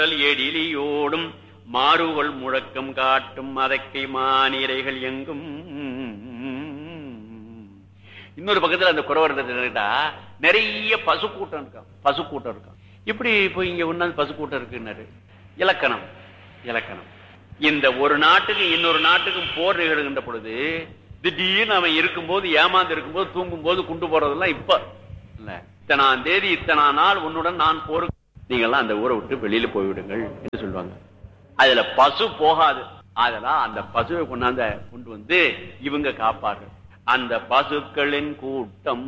எழிலியோடும் மாறுகள் முழக்கம் காட்டும் மதக்கை மானிரைகள் எங்கும் இன்னொரு பக்கத்துல அந்த குறவர்கிட்ட நிறைய பசு கூட்டம் இருக்கான் பசு கூட்டம் இருக்கான் இப்படி போய் இங்க ஒன்னாந்து பசு கூட்டம் இருக்குன்னாரு இலக்கணம் இலக்கணம் இந்த ஒரு நாட்டுக்கு இன்னொரு நாட்டுக்கும் போர் நிகழ்கின்ற பொழுது திடீர்னு அவன் இருக்கும்போது ஏமாந்து இருக்கும்போது தூங்கும் போது கொண்டு போறதெல்லாம் இப்ப இல்ல இத்தனாம் தேதி இத்தனா நாள் உன்னுடன் நான் போருக்கு நீங்கெல்லாம் அந்த ஊரை விட்டு வெளியில போய்விடுங்கள் என்று சொல்லுவாங்க அதுல பசு போகாது அதெல்லாம் அந்த பசுவை கொண்டாந்த கொண்டு வந்து இவங்க காப்பார்கள் அந்த பசுக்களின் கூட்டம்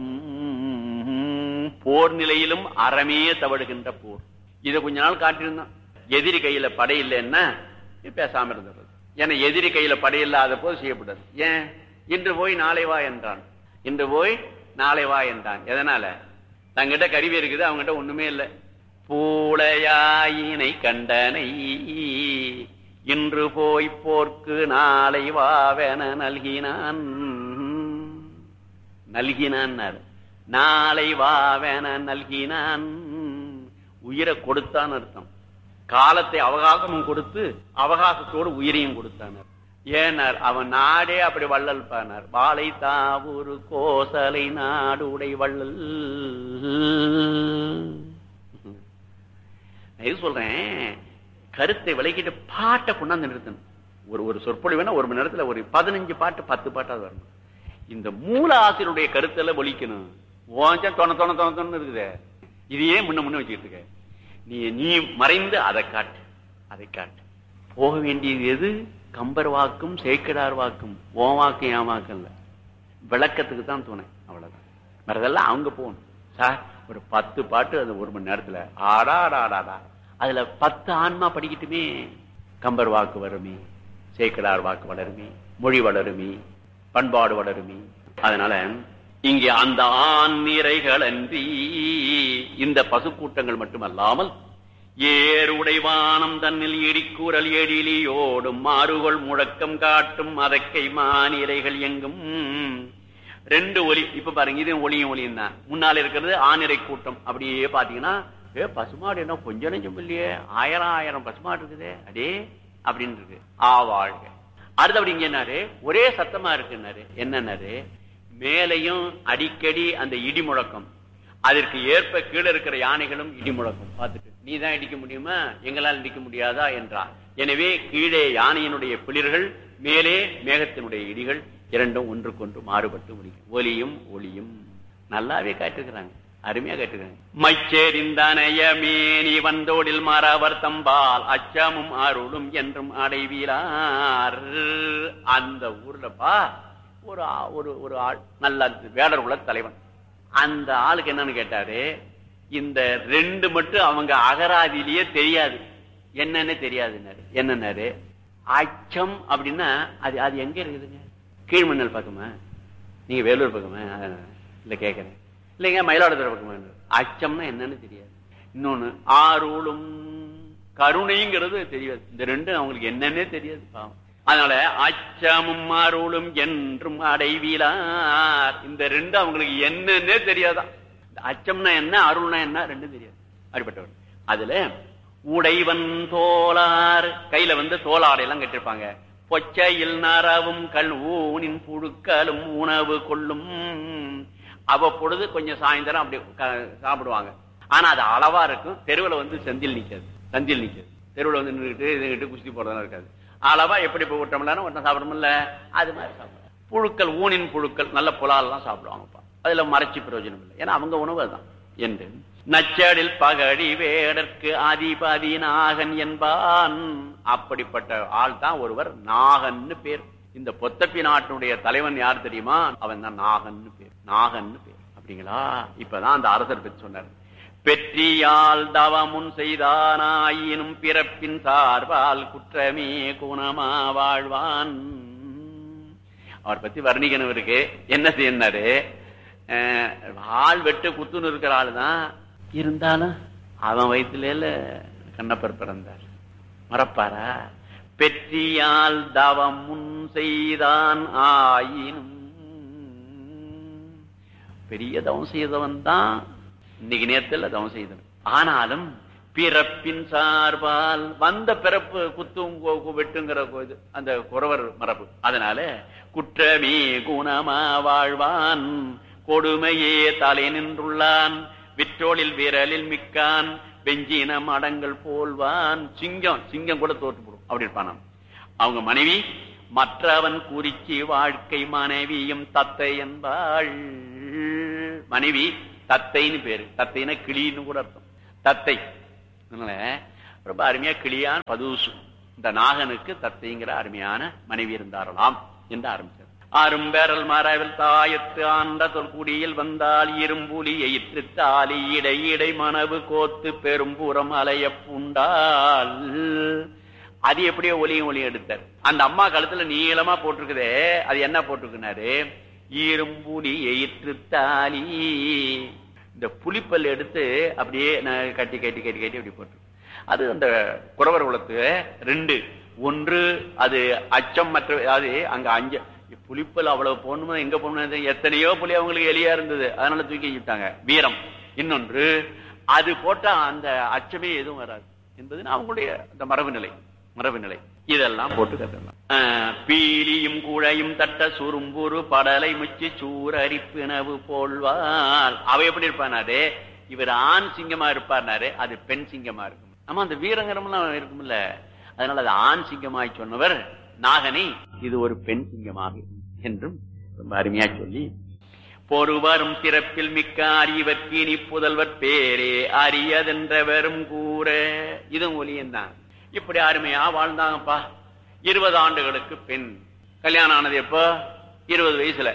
போர் நிலையிலும் அறமே தவடுகின்ற போர் இதை கொஞ்ச நாள் காட்டியிருந்தான் எதிரி கையில படை இல்லைன்னா பேசாம இருந்தது ஏன்னா எதிரி கையில படை இல்லாத போது செய்யப்படாது ஏன் இன்று போய் நாளை வா என்றான் இன்று போய் நாளை வா என்றான் எதனால தங்கிட்ட கருவி இருக்குது அவங்ககிட்ட ஒண்ணுமே இல்லை பூளையாயினை கண்டனை இன்று போய் போர்க்கு நாளை வாவென நல்கினான் நல்கினான் நாளை வாவென நல்கினான் உயிரை கொடுத்தான் அர்த்தம் காலத்தை அவகாசமும் கொடுத்து அவகாசத்தோடு உயிரையும் கொடுத்தானர் ஏனார் அவன் நாடே அப்படி வள்ளல் பானார் வாழை தாவூரு கோசலை நாடு உடை வள்ளல் இது சொல்றேன் கருத்தை விளக்கிட்டு பாட்டை கொண்டாந்து நிறுத்தணும் ஒரு ஒரு சொற்பொழிவுனா ஒரு மணி நேரத்துல ஒரு பதினஞ்சு பாட்டு பத்து பாட்டாவது வரணும் இந்த மூல ஆசிரியருடைய கருத்துல ஒழிக்கணும் ஓஞ்சா தொண தொண தொண தொண்ணு இருக்குது இதையே முன்ன முன்ன வச்சுக்கிட்டு இருக்க நீ நீ மறைந்து அதை காட்டு அதை காட்டு போக வேண்டியது எது கம்பர் வாக்கும் சேக்கடார் வாக்கும் ஓ வாக்கும் என் வாக்கும் இல்ல விளக்கத்துக்கு தான் துணை அவ்வளவுதான் மறதெல்லாம் அவங்க போகணும் சார் ஒரு பத்து பாட்டு அந்த ஒரு மணி நேரத்துல ஆடா ஆடாடா அதுல பத்து ஆன்மா படிக்கட்டுமே கம்பர் வாக்கு வருமே சேக்கடார் வாக்கு வளருமே மொழி வளருமே பண்பாடு வளருமே அதனால இங்கே அந்த ஆண் நிறைகள் அன்றி இந்த பசுக்கூட்டங்கள் மட்டுமல்லாமல் ஏறுடைவானம் தன்னில் இடிக்கூறல் எழிலியோடும் மாறுகள் முழக்கம் காட்டும் அதக்கை மானிரைகள் எங்கும் ரெண்டு ஒலி இப்ப பாருங்க இது ஒளியும் ஒளியும் தான் முன்னால இருக்கிறது ஆனிரை கூட்டம் அப்படியே பாத்தீங்கன்னா ஏ பசுமாடு என்ன கொஞ்சம் நெஞ்சம் இல்லையே ஆயிரம் ஆயிரம் பசுமாடு இருக்குதே அடே அப்படின்னு இருக்கு ஆ வாழ்க அடுத்தபடி இங்க என்னாரு ஒரே சத்தமா இருக்குன்னாரு என்னன்னாரு மேலையும் அடிக்கடி அந்த இடி முழக்கம் அதற்கு ஏற்ப கீழே இருக்கிற யானைகளும் இடி முழக்கம் பார்த்துட்டு நீ தான் இடிக்க முடியுமா எங்களால் இடிக்க முடியாதா என்றார் எனவே கீழே யானையினுடைய பிளிர்கள் மேலே மேகத்தினுடைய இடிகள் இரண்டும் ஒன்றுக்கொன்று மாறுபட்டு முடிக்கும் ஒலியும் ஒளியும் நல்லாவே காட்டுகிறாங்க அருமையா கேட்டுக்கிறேன் மைச்சேரிந்தனைய மேனி வந்தோடில் மறவர் தம்பால் அச்சமும் அருளும் என்றும் அடைவீரார் அந்த ஊர்லப்பா ஒரு ஒரு ஒரு ஆள் நல்ல வேடர் உள்ள தலைவன் அந்த ஆளுக்கு என்னன்னு கேட்டாரு இந்த ரெண்டு மட்டும் அவங்க அகராதியிலேயே தெரியாது என்னன்னு தெரியாதுன்னாரு என்னன்னாரு அச்சம் அப்படின்னா அது அது எங்க இருக்குதுங்க கீழ்மண்ணல் பக்கமா நீங்க வேலூர் பக்கமா இல்ல கேக்குறேன் இல்லைங்க மயிலாடுதுறை பக்கமா அச்சம்னா என்னன்னு தெரியாது இன்னொன்னு ஆரோளும் கருணைங்கிறது தெரியாது இந்த ரெண்டும் அவங்களுக்கு என்னன்னே தெரியாது பாவம் அதனால அச்சமும் அருளும் என்றும் அடைவீலார் இந்த ரெண்டு அவங்களுக்கு என்னன்னே தெரியாதான் அச்சம்னா என்ன அருள்னா என்ன ரெண்டும் தெரியாது அப்படிப்பட்டவர் அதுல உடைவன் தோளார் கையில வந்து தோளாடை எல்லாம் கட்டிருப்பாங்க பொச்சையில் நரவும் கல் ஊனின் புழுக்களும் உணவு கொள்ளும் அவ்வப்பொழுது கொஞ்சம் சாயந்தரம் அப்படி சாப்பிடுவாங்க ஆனா அது அளவா இருக்கும் தெருவில் வந்து செந்தில் நிக்காது சந்தில் நிக்காது தெருவில் வந்து நின்றுட்டு இதுகிட்டு குஸ்தி போறதெல்லாம் இருக்காது அளவா எப்படி போய் விட்டோம்னா ஒருத்தன் சாப்பிடணும்ல அது மாதிரி சாப்பிடுவாங்க புழுக்கள் ஊனின் புழுக்கள் நல்ல புலாலெல்லாம் சாப்பிடுவாங்கப்பா அதுல மறைச்சி பிரயோஜனம் இல்லை ஏன்னா அவங்க உணவு தான் என்று நச்சடில் பகடி வேடற்கு அதிபதி நாகன் என்பான் அப்படிப்பட்ட ஆள் தான் ஒருவர் நாகன்னு பேர் இந்த பொத்தப்பி நாட்டினுடைய தலைவன் யார் தெரியுமா அவன் தான் நாகன்னு பேர் நாகன்னு பேர் அப்படிங்களா இப்பதான் அந்த அரசர் பற்றி சொன்னார் பெற்றியால் தவமுன் செய்தானாயினும் பிறப்பின் சார்பால் குற்றமே குணமா வாழ்வான் அவர் பத்தி வர்ணிக்கணும் இருக்கு என்ன செய்யினாரு ஆள் வெட்டு குத்துன்னு இருக்கிற ஆளு தான் இருந்தாலும் அவன் வயிற்றுல கண்ணப்பர் பிறந்தார் மறப்பாரா பெற்றியால் தவம் முன் செய்தான் ஆயினும் பெரிய தவம் செய்தவன் தான் இன்னைக்கு நேரத்தில் தவம் செய்தவன் ஆனாலும் பிறப்பின் சார்பால் வந்த பிறப்பு குத்தும் கோ- கு- வெட்டுங்கிற கோ- இது, அந்த குறவர் மரபு அதனால குற்றமே குணமா வாழ்வான் கொடுமையே தலை நின்றுள்ளான் விற்றோளில் விரலில் மிக்கான் வெஞ்சினம் அடங்கல் போல்வான் சிங்கம் சிங்கம் கூட தோற்று போடும் அப்படி இருப்பானாம் அவங்க மனைவி மற்றவன் குறிச்சி வாழ்க்கை மனைவியும் தத்தை என்பாள் மனைவி தத்தைன்னு பேரு தத்தைன்னா கிளின்னு கூட அர்த்தம் தத்தை அதனால ரொம்ப அருமையா கிளியான் பதுசு இந்த நாகனுக்கு தத்தைங்கிற அருமையான மனைவி இருந்தாரலாம் என்று ஆரம்பிச்சார் அரும்பேரல் மரவில் தாயத்து ஆண்ட தொல்குடியில் வந்தால் இரும்புலி எயிற்று தாலி இடை இடை மனவு கோத்து பெரும்புறம் அலைய புண்டால் அது எப்படியோ ஒலியும் ஒலியும் எடுத்தார் அந்த அம்மா கழுத்துல நீளமா போட்டிருக்குதே அது என்ன போட்டிருக்குனாரு இரும்புலி எயிற்று தாலி இந்த புலிப்பல் எடுத்து அப்படியே நான் கட்டி கட்டி கட்டி கட்டி அப்படி போட்டு அது அந்த குறவர் குலத்து ரெண்டு ஒன்று அது அச்சம் மற்ற அது அங்க அஞ்ச புலிப்பல் அவ்வளவு போகணுமா எங்க போகணும் எத்தனையோ புலி அவங்களுக்கு எலியா இருந்தது அதனால தூக்கி வச்சுட்டாங்க வீரம் இன்னொன்று அது போட்டா அந்த அச்சமே எதுவும் வராது என்பது அவங்களுடைய அந்த மரபு நிலை மரபு நிலை இதெல்லாம் போட்டு கத்தலாம் பீலியும் குழையும் தட்ட சுரும்புரு படலை முச்சி சூரரிப்பினவு போல்வாள் அவ எப்படி இருப்பானாரு இவர் ஆண் சிங்கமா இருப்பார்னாரு அது பெண் சிங்கமா இருக்கும் ஆமா அந்த வீரங்கரம்லாம் இருக்கும்ல அதனால அது ஆண் சிங்கமாய் சொன்னவர் நாகனை இது ஒரு பெண் சிங்கமாக என்றும் ரொம்ப அருமையா சொல்லி பொறுவரும் பிறப்பில் மிக்க அறிவர்க்கு இனி புதல்வர் பேரே அரியதென்றவரும் கூற இதுவும் ஒலியந்தான் இப்படி அருமையா வாழ்ந்தாங்கப்பா இருபது ஆண்டுகளுக்கு பெண் கல்யாணம் ஆனது எப்போ இருபது வயசுல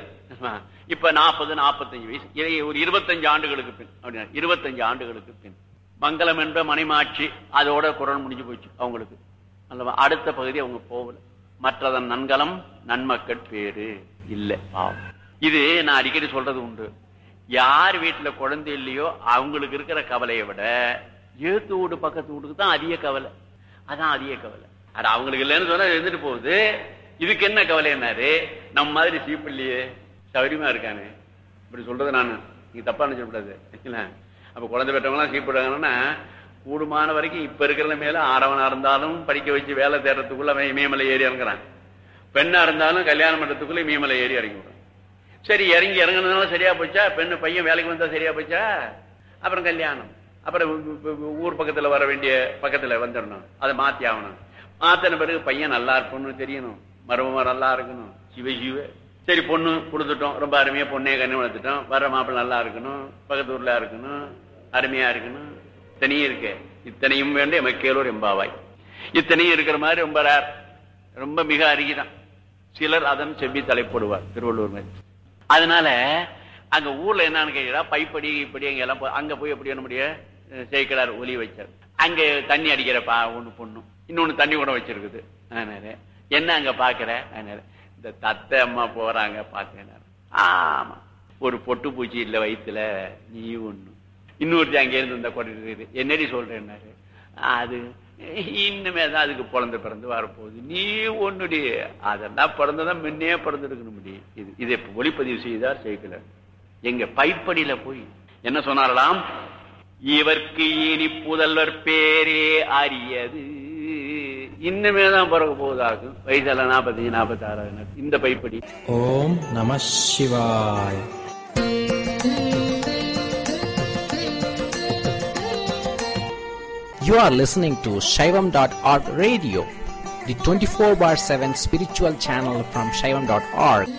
இப்ப நாற்பது நாற்பத்தஞ்சு வயசு இதை ஒரு இருபத்தஞ்சு ஆண்டுகளுக்கு பின் அப்படின்னா இருபத்தஞ்சு ஆண்டுகளுக்கு பின் மங்களம் என்ற மணிமாட்சி அதோட குரல் முடிஞ்சு போச்சு அவங்களுக்கு அல்லவா அடுத்த பகுதி அவங்க போகல மற்றதன் நன்கலம் நன்மக்கள் பேரு இல்ல பாவம் இது நான் அடிக்கடி சொல்றது உண்டு யார் வீட்டுல குழந்தை இல்லையோ அவங்களுக்கு இருக்கிற கவலையை விட ஏத்து வீடு பக்கத்து வீட்டுக்கு தான் அதிக கவலை அதான் அதிக கவலை அது அவங்களுக்கு இல்லைன்னு சொன்னா இருந்துட்டு போகுது இதுக்கு என்ன கவலை என்னாரு நம்ம மாதிரி சீப்பு இல்லையே சௌரியமா இருக்கானே இப்படி சொல்றது நான் நீங்க தப்பா நினைச்சக்கூடாது இல்ல அப்ப குழந்தை பெற்றவங்களாம் சீப்பிடுறாங்கன்னா கூடுமான வரைக்கும் இப்ப இருக்கிற மேல ஆறவனா இருந்தாலும் படிக்க வச்சு வேலை தேடுறதுக்குள்ள அவன் இமயமலை ஏறி இறங்குறான் பெண்ணா இருந்தாலும் கல்யாணம் பண்றதுக்குள்ள இமயமலை ஏறி இறங்கி விடுறான் சரி இறங்கி இறங்குனதுனால சரியா போச்சா பெண்ணு பையன் வேலைக்கு வந்தா சரியா போச்சா அப்புறம் கல்யாணம் அப்புறம் ஊர் பக்கத்துல வர வேண்டிய பக்கத்துல வந்துடணும் அதை மாத்தி ஆகணும் மாத்தின பிறகு பையன் நல்லா இருக்கணும்னு தெரியணும் மருமமா நல்லா இருக்கணும் சிவ சிவ சரி பொண்ணு கொடுத்துட்டோம் ரொம்ப அருமையா பொண்ணே கண்ணு வளர்த்துட்டோம் வர மாப்பிள்ள நல்லா இருக்கணும் பக்கத்து ஊர்ல இருக்கணும் அருமையா இருக்கணும் இத்தனையும் இருக்கு இத்தனையும் வேண்டிய எமக்கேலூர் எம்பாவாய் இத்தனையும் இருக்கிற மாதிரி ரொம்ப ரேர் ரொம்ப மிக அருகிதான் சிலர் அதன் செவ்வி தலைப்படுவார் திருவள்ளூர் மாதிரி அதனால அங்க ஊர்ல என்னன்னு கேட்டா பைப்படி இப்படி அங்க எல்லாம் போ- அங்க போய் எப்படி நம்முடைய சேர்க்கிறார் ஒலி வச்சார் அங்க தண்ணி அடிக்கிற பா ஒண்ணு பொண்ணு இன்னொன்னு தண்ணி கூட வச்சிருக்குது அதனால என்ன அங்க பாக்குற அதனால இந்த தத்தை அம்மா போறாங்க பாக்குறேன் ஆமா ஒரு பொட்டு பூச்சி இல்ல வயித்துல நீ ஒண்ணு இன்னொருத்தி அங்க இருந்து இந்த கொடை இருக்குது என்னடி சொல்றேன்னாரு அது இன்னுமே தான் அதுக்கு பிறந்து பிறந்து வரப்போகுது நீ ஒண்ணுடி அதெல்லாம் பிறந்ததான் முன்னே பிறந்திருக்கணும் முடி இது இதை ஒளிப்பதிவு செய்தார் சேர்க்கல எங்க பைப்படியில போய் என்ன சொன்னாரலாம் இவர்க்கு இனி புதல்வர் பேரே அரியது இன்னுமே தான் பிறக்க போவதாகும் வயசெல்லாம் நாற்பத்தஞ்சு நாற்பத்தி ஆறாவது இந்த பைப்படி ஓம் நம சிவாய் You are listening to Shaivam.org radio, the 24 bar 7 spiritual channel from Shaivam.org.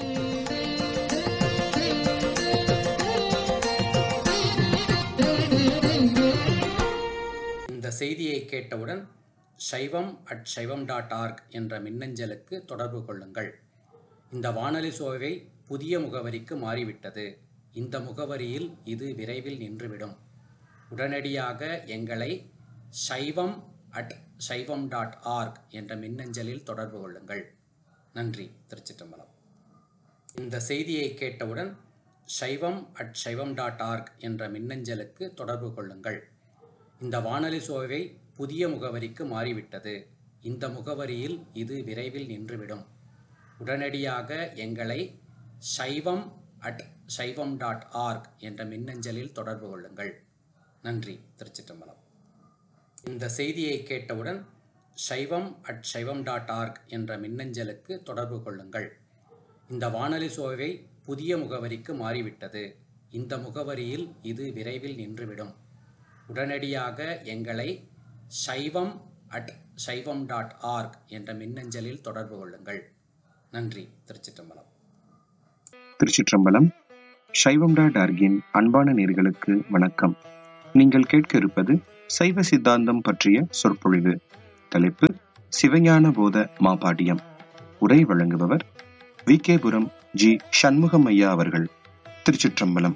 இந்த செய்தியை கேட்டவுடன் சைவம் அட் சைவம் டாட் ஆர்க் என்ற மின்னஞ்சலுக்கு தொடர்பு கொள்ளுங்கள் இந்த வானொலி சோவை புதிய முகவரிக்கு மாறிவிட்டது இந்த முகவரியில் இது விரைவில் நின்றுவிடும் உடனடியாக எங்களை சைவம் அட் சைவம் டாட் ஆர்க் என்ற மின்னஞ்சலில் தொடர்பு கொள்ளுங்கள் நன்றி திருச்சிற்றம்பலம் இந்த செய்தியை கேட்டவுடன் சைவம் அட் சைவம் டாட் ஆர்க் என்ற மின்னஞ்சலுக்கு தொடர்பு கொள்ளுங்கள் இந்த வானொலி சோவை புதிய முகவரிக்கு மாறிவிட்டது இந்த முகவரியில் இது விரைவில் நின்றுவிடும் உடனடியாக எங்களை சைவம் அட் சைவம் டாட் ஆர்க் என்ற மின்னஞ்சலில் தொடர்பு கொள்ளுங்கள் நன்றி திருச்சிற்றம்பலம் இந்த செய்தியை கேட்டவுடன் சைவம் அட் சைவம் டாட் ஆர்க் என்ற மின்னஞ்சலுக்கு தொடர்பு கொள்ளுங்கள் இந்த வானொலி சோவை புதிய முகவரிக்கு மாறிவிட்டது இந்த முகவரியில் இது விரைவில் நின்றுவிடும் உடனடியாக எங்களை சைவம் அட் சைவம் டாட் ஆர்க் என்ற மின்னஞ்சலில் தொடர்பு கொள்ளுங்கள் நன்றி திருச்சிற்றம்பலம் திருச்சிற்றம்பலம் சைவம் டாட் ஆர்கின் அன்பான நேர்களுக்கு வணக்கம் நீங்கள் கேட்க இருப்பது சைவ சித்தாந்தம் பற்றிய சொற்பொழிவு தலைப்பு சிவஞான போத மாபாடியம் உரை வழங்குபவர் வி கேபுரம் ஜி சண்முகம் ஐயா அவர்கள் திருச்சிற்றம்பலம்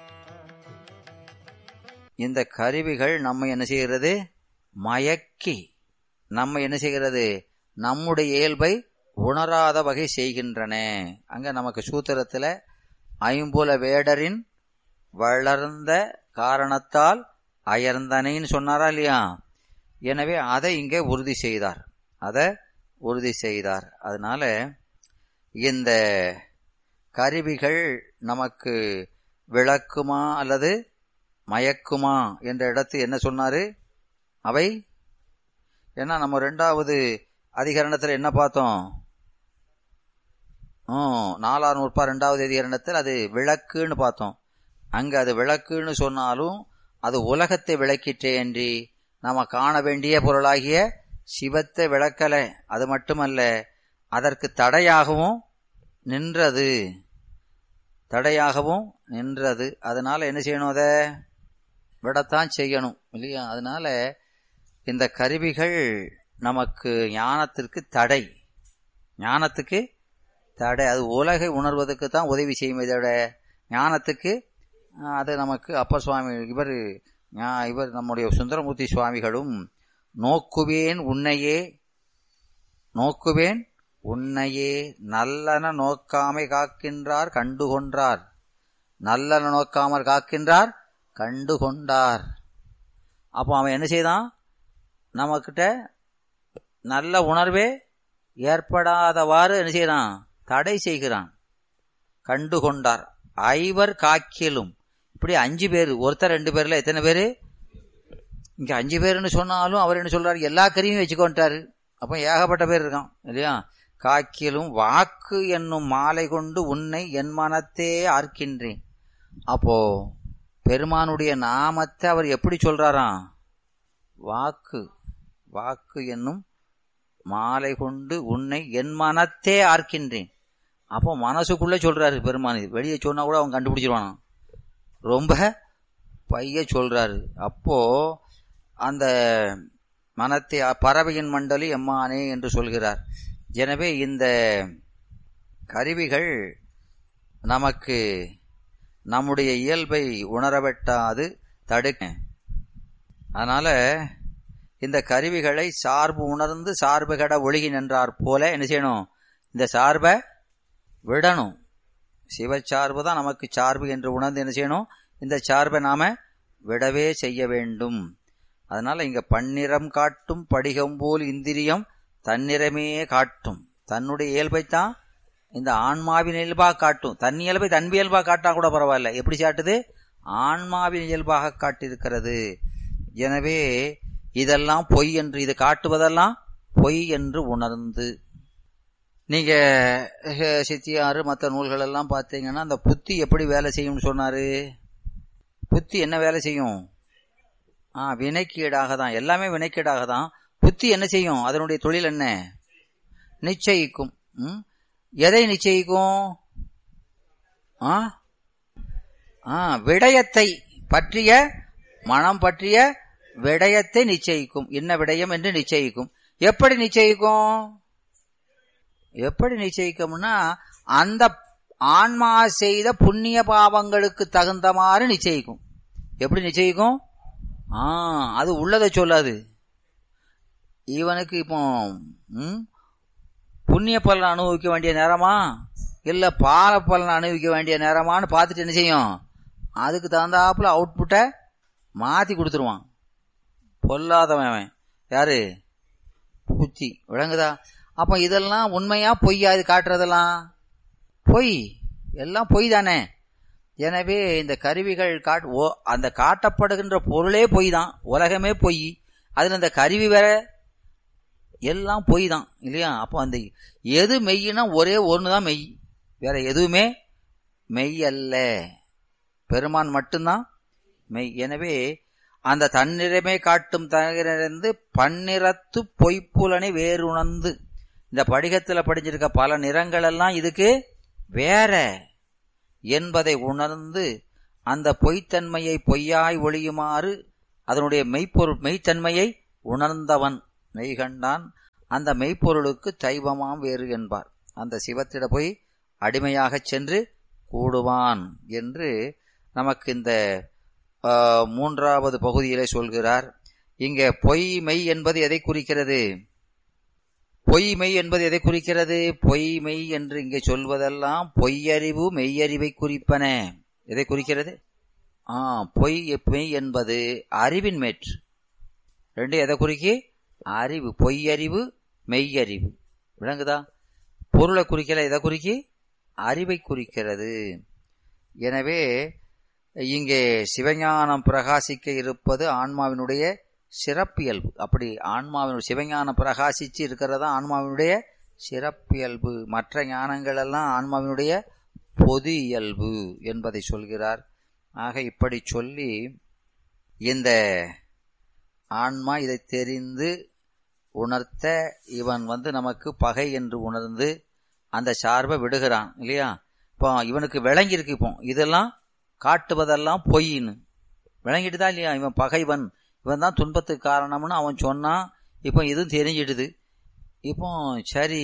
இந்த கருவிகள் நம்ம என்ன செய்கிறது மயக்கி நம்ம என்ன செய்கிறது நம்முடைய இயல்பை உணராத வகை செய்கின்றன அங்க நமக்கு சூத்திரத்துல ஐம்புல வேடரின் வளர்ந்த காரணத்தால் அயர்ந்தனைன்னு சொன்னாரா இல்லையா எனவே அதை இங்கே உறுதி செய்தார் அதை உறுதி செய்தார் அதனால இந்த கருவிகள் நமக்கு விளக்குமா அல்லது மயக்குமா என்ற இடத்து என்ன சொன்னாரு அவை ஏன்னா நம்ம ரெண்டாவது அதிகரணத்தில் என்ன பார்த்தோம் ம் நாலாம் நூற்பா ரெண்டாவது அதிகரணத்தில் அது விளக்குன்னு பார்த்தோம் அங்க அது விளக்குன்னு சொன்னாலும் அது உலகத்தை விளக்கிற்றேன்றி நாம காண வேண்டிய பொருளாகிய சிவத்தை விளக்கல அது மட்டுமல்ல அதற்கு தடையாகவும் நின்றது தடையாகவும் நின்றது அதனால என்ன செய்யணும் அதை விடத்தான் செய்யணும் இல்லையா அதனால இந்த கருவிகள் நமக்கு ஞானத்திற்கு தடை ஞானத்துக்கு தடை அது உலகை உணர்வதற்கு தான் உதவி செய்யும் இதோட ஞானத்துக்கு ஆஹ், அது நமக்கு அப்பர் சுவாமி இவர் ஞா- இவர் நம்முடைய சுந்தரமூர்த்தி சுவாமிகளும் நோக்குவேன் உன்னையே நோக்குவேன் உன்னையே நல்லன நோக்காமை காக்கின்றார் கண்டுகொன்றார் நல்லன நோக்காமற் காக்கின்றார் கண்டுகொண்டார் அப்போ அவன் என்ன செய்தான் நம்மக்கிட்ட நல்ல உணர்வே ஏற்படாதவாறு என்ன செய்யறான் தடை செய்கிறான் கண்டுகொண்டார் ஐவர் காக்கிலும் இப்படி அஞ்சு பேர் ஒருத்தர் ரெண்டு பேர்ல எத்தனை பேரு இங்க அஞ்சு பேர்னு சொன்னாலும் அவர் என்ன சொல்றாரு எல்லா கருவியும் வச்சுக்கொண்டாரு அப்ப ஏகப்பட்ட பேர் இருக்கான் இல்லையா காக்கிலும் வாக்கு என்னும் மாலை கொண்டு உன்னை என் மனத்தே ஆர்க்கின்றேன் அப்போ பெருமானுடைய நாமத்தை அவர் எப்படி சொல்றாராம் வாக்கு வாக்கு என்னும் மாலை கொண்டு உன்னை என் மனத்தே ஆர்க்கின்றேன் அப்போ மனசுக்குள்ளே சொல்றாரு பெருமான் இது. வெளியே சொன்னா கூட அவன் கண்டுபிடிச்சிருவானாம் ரொம்ப பைய சொல்றாரு அப்போ அந்த மனத்தை பறவையின் மண்டலி எம்மானே என்று சொல்கிறார் எனவே இந்த கருவிகள் நமக்கு நம்முடைய இயல்பை உணரவெட்டாது தடுக்க அதனால இந்த கருவிகளை சார்பு உணர்ந்து சார்பு கட ஒழுகி நின்றார் போல என்ன செய்யணும் இந்த சார்பை விடணும் சிவச்சார்பு தான் நமக்கு சார்பு என்று உணர்ந்து என்ன செய்யணும் இந்த சார்பை நாம விடவே செய்ய வேண்டும் அதனால இங்க பன்னிறம் காட்டும் படிகம் போல் இந்திரியம் தன்னிறமே காட்டும் தன்னுடைய இயல்பைத்தான் இந்த ஆன்மாவின் இயல்பாக காட்டும் தன் இயல்பை தன் இயல்பாக காட்டா கூட பரவாயில்ல எப்படி காட்டுது ஆன்மாவின் இயல்பாக காட்டியிருக்கிறது எனவே இதெல்லாம் பொய் என்று இது காட்டுவதெல்லாம் பொய் என்று உணர்ந்து நீங்க அஹ், சித்தியாறு மற்ற நூல்கள் எல்லாம் பார்த்தீங்கன்னா அந்த புத்தி எப்படி வேலை செய்யும்னு சொன்னாரு புத்தி என்ன வேலை செய்யும் ஆ வினைக்கீடாக தான் எல்லாமே வினைக்கீடாக தான் புத்தி என்ன செய்யும் அதனுடைய தொழில் என்ன நிச்சயிக்கும் ம்? எதை நிச்சயிக்கும் ஆ ஆ விடயத்தை பற்றிய மனம் பற்றிய விடயத்தை நிச்சயிக்கும் என்ன விடயம் என்று நிச்சயிக்கும் எப்படி நிச்சயிக்கும் எப்படி நிச்சயிக்கும்னா அந்த ஆன்மா செய்த புண்ணிய பாவங்களுக்கு தகுந்த மாதிரி நிச்சயிக்கும் எப்படி நிச்சயிக்கும் ஆ அது உள்ளதை சொல்லாது இவனுக்கு இப்போ ம், புண்ணிய பலன் அனுபவிக்க வேண்டிய நேரமா இல்ல பால பலன் அனுபவிக்க வேண்டிய நேரமான்னு பார்த்துட்டு என்ன செய்யும் அதுக்கு தகுந்தாப்புல அவுட்புட்டை மாத்தி கொடுத்துருவான் பொல்லாதவன் அவன் யாரு புத்தி விளங்குதா அப்ப இதெல்லாம் உண்மையா பொய்யா இது காட்டுறதெல்லாம் பொய் எல்லாம் பொய் தானே எனவே இந்த கருவிகள் காட் ஓ அந்த காட்டப்படுகின்ற பொருளே பொய் தான் உலகமே பொய் அதுல இந்த கருவி வேற எல்லாம் பொய் தான் இல்லையா அப்போ அந்த எது மெய்னா ஒரே ஒன்று தான் மெய் வேற எதுவுமே மெய் அல்ல பெருமான் மட்டும்தான் மெய் எனவே அந்த தன்னிறமே காட்டும் தகிரிருந்து பன்னிறத்து பொய்ப்புலனை வேறுணர்ந்து இந்த படிகத்துல படிச்சிருக்க பல நிறங்கள் எல்லாம் இதுக்கு வேற என்பதை உணர்ந்து அந்த பொய்த்தன்மையை பொய்யாய் ஒழியுமாறு அதனுடைய மெய்ப்பொருள் மெய்த்தன்மையை உணர்ந்தவன் மெய்கண்டான் அந்த மெய்ப்பொருளுக்கு தெய்வமாம் வேறு என்பார் அந்த சிவத்திட போய் அடிமையாகச் சென்று கூடுவான் என்று நமக்கு இந்த ஆ, மூன்றாவது பகுதியிலே சொல்கிறார் இங்கே பொய் மெய் என்பது எதை குறிக்கிறது பொய் மெய் என்பது எதை குறிக்கிறது பொய் மெய் என்று இங்கே சொல்வதெல்லாம் பொய்யறிவு மெய்யறிவை குறிப்பன எதை குறிக்கிறது ஆ பொய் மெய் என்பது அறிவின் மேற்று ரெண்டு எதை குறிக்கி அறிவு பொய்யறிவு மெய்யறிவு விளங்குதா பொருளை குறிக்கல எதை குறிக்கி அறிவை குறிக்கிறது எனவே இங்கே சிவஞானம் பிரகாசிக்க இருப்பது ஆன்மாவினுடைய சிறப்பியல்பு அப்படி ஆன்மாவின் சிவஞானம் பிரகாசிச்சு இருக்கிறதா ஆன்மாவினுடைய சிறப்பியல்பு மற்ற ஞானங்கள் எல்லாம் ஆன்மாவினுடைய பொது இயல்பு என்பதை சொல்கிறார் ஆக இப்படி சொல்லி இந்த ஆன்மா இதை தெரிந்து உணர்த்த இவன் வந்து நமக்கு பகை என்று உணர்ந்து அந்த சார்பை விடுகிறான் இல்லையா இப்போ இவனுக்கு விளங்கியிருக்கு இப்போ இதெல்லாம் காட்டுவதெல்லாம் பொய்ன்னு விளங்கிட்டு தான் இல்லையா இவன் பகைவன் இவன் தான் துன்பத்துக்கு காரணம்னு அவன் சொன்னான் இப்போ இதுவும் தெரிஞ்சிடுது இப்போ சரி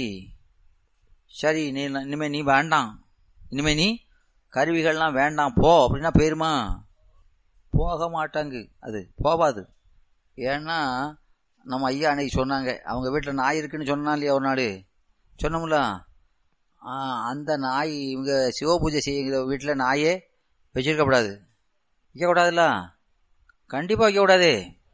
சரி நீ இனிமே நீ வேண்டாம் இனிமே நீ கருவிகள்லாம் வேண்டாம் போ அப்படின்னா போயிருமா போக மாட்டாங்க அது போவாது ஏன்னா நம்ம ஐயா அன்னைக்கு சொன்னாங்க அவங்க வீட்டில் நாய் இருக்குன்னு சொன்னா இல்லையா ஒரு நாடு சொன்னோம்ல ஆ, அந்த நாய் இவங்க சிவ பூஜை செய்யுற வீட்டில் நாயே வச்சிருக்கக்கூடாது வைக்கக்கூடாதுல்ல கண்டிப்பாக வைக்கக்கூடாது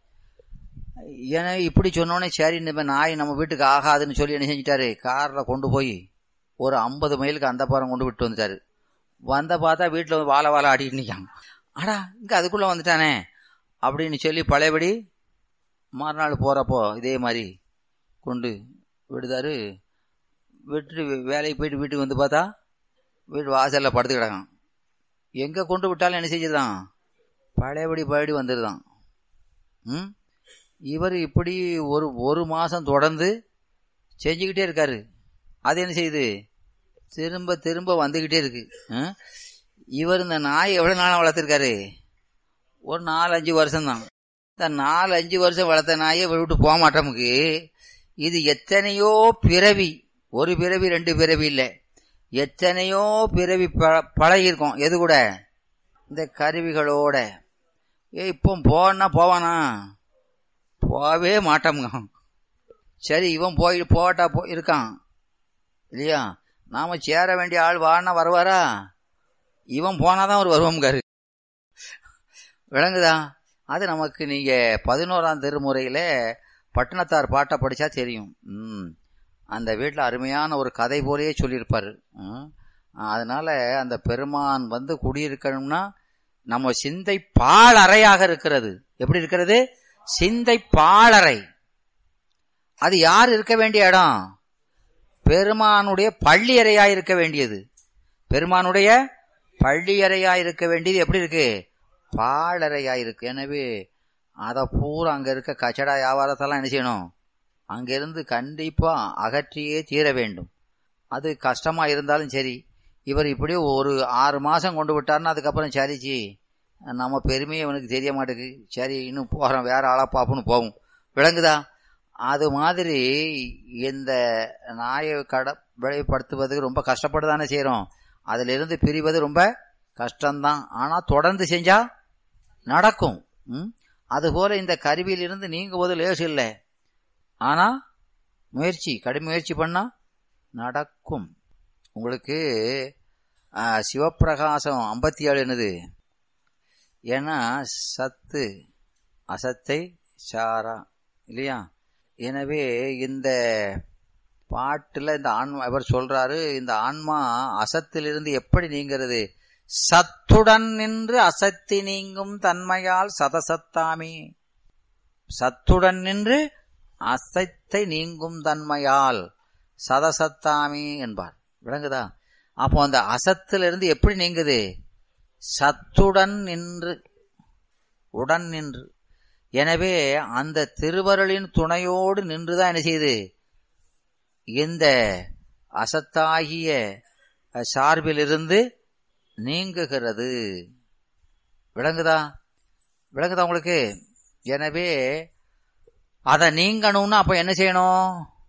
ஏன்னா இப்படி சொன்னோன்னே சரி இந்த நாய் நம்ம வீட்டுக்கு ஆகாதுன்னு சொல்லி என்ன செஞ்சிட்டாரு காரில் கொண்டு போய் ஒரு ஐம்பது மைலுக்கு அந்த பாரம் கொண்டு விட்டு வந்துட்டாரு வந்த பார்த்தா வீட்டில் வாழை வாழை ஆடிட்டு நிற்கான் அடா இங்கே அதுக்குள்ளே வந்துட்டானே அப்படின்னு சொல்லி பழையபடி மறுநாள் போகிறப்போ இதே மாதிரி கொண்டு விடுதாரு விட்டுட்டு வேலைக்கு போயிட்டு வீட்டுக்கு வந்து பார்த்தா வீட்டு வாசலில் படுத்து கிடக்கான் எங்கே கொண்டு விட்டாலும் என்ன செஞ்சிருதான் பழையபடி பழையபடி வந்துடுதான் ம் இவர் இப்படி ஒரு ஒரு மாதம் தொடர்ந்து செஞ்சுக்கிட்டே இருக்காரு அது என்ன செய்யுது திரும்ப திரும்ப வந்துக்கிட்டே இருக்கு ஆ? இவர் இந்த நாய் எவ்வளோ நாளாக வளர்த்துருக்காரு ஒரு நாலு அஞ்சு வருஷம்தான் இந்த நாலு அஞ்சு வருஷம் வளர்த்த நாயை இவர் விட்டு போக மாட்டோமுக்கு இது எத்தனையோ பிறவி ஒரு பிறவி ரெண்டு பிறவி இல்லை எத்தனையோ பிறவி ப- பழகியிருக்கோம் எது கூட இந்த கருவிகளோட ஏ இப்போ போனா போவானா போகவே மாட்டோமுங்க சரி இவன் போய் போட்டா போ இருக்கான் இல்லையா நாம சேர வேண்டிய ஆள் வானா வருவாரா இவன் போனாதான் அவர் வருவோம்காரு விளங்குதா அது நமக்கு நீங்க பதினோராம் திருமுறையில பட்டினத்தார் பாட்டை படிச்சா தெரியும் ம் அந்த வீட்டில் அருமையான ஒரு கதை போலயே சொல்லியிருப்பாரு ம். அதனால அந்த பெருமான் வந்து குடியிருக்கணும்னா நம்ம சிந்தை பாழறையாக இருக்கிறது எப்படி இருக்கிறது சிந்தை பாழறை அது யார் இருக்க வேண்டிய இடம் பெருமானுடைய பள்ளியறையா இருக்க வேண்டியது பெருமானுடைய பள்ளியறையா இருக்க வேண்டியது எப்படி இருக்கு பாழறையா இருக்கு எனவே அதை பூரா அங்க இருக்க கச்சடா வியாபாரத்தெல்லாம் என்ன செய்யணும் அங்கிருந்து கண்டிப்பா அகற்றியே தீர வேண்டும் அது கஷ்டமா இருந்தாலும் சரி இவர் இப்படியே ஒரு ஆறு மாசம் கொண்டு விட்டாருன்னா அதுக்கப்புறம் சரிச்சி நம்ம பெருமையை இவனுக்கு தெரிய மாட்டேங்குது சரி இன்னும் போகிறோம் வேற ஆளா பார்ப்போம்னு போவோம் விளங்குதா அது மாதிரி இந்த நாயை கட விளைவுபடுத்துவதுக்கு ரொம்ப கஷ்டப்பட்டு தானே செய்கிறோம் அதிலிருந்து பிரிவது ரொம்ப கஷ்டம்தான் ஆனால் தொடர்ந்து செஞ்சா நடக்கும் ம்? அதுபோல இந்த கருவியிலிருந்து நீங்குவது லேசு இல்லை ஆனால் முயற்சி கடும் முயற்சி பண்ணா நடக்கும் உங்களுக்கு ஆ, சிவப்பிரகாசம் ஐம்பத்தி ஏழு என்னது ஏன்னா சத்து அசத்தை சாரா இல்லையா எனவே இந்த பாட்டுல இந்த ஆன்மா இவர் சொல்றாரு இந்த ஆன்மா அசத்திலிருந்து எப்படி நீங்கிறது சத்துடன் நின்று அசத்தி நீங்கும் தன்மையால் சதசத்தாமே சத்துடன் நின்று அசத்தை நீங்கும் தன்மையால் சதசத்தாமி என்பார் விளங்குதா அப்போ அந்த அசத்திலிருந்து எப்படி நீங்குது சத்துடன் நின்று உடன் நின்று எனவே அந்த திருவருளின் துணையோடு நின்றுதான் என்ன செய்யுது இந்த அசத்தாகிய சார்பிலிருந்து நீங்குகிறது விளங்குதா விளங்குதா உங்களுக்கு எனவே அதை நீங்கணும்னா அப்ப என்ன செய்யணும்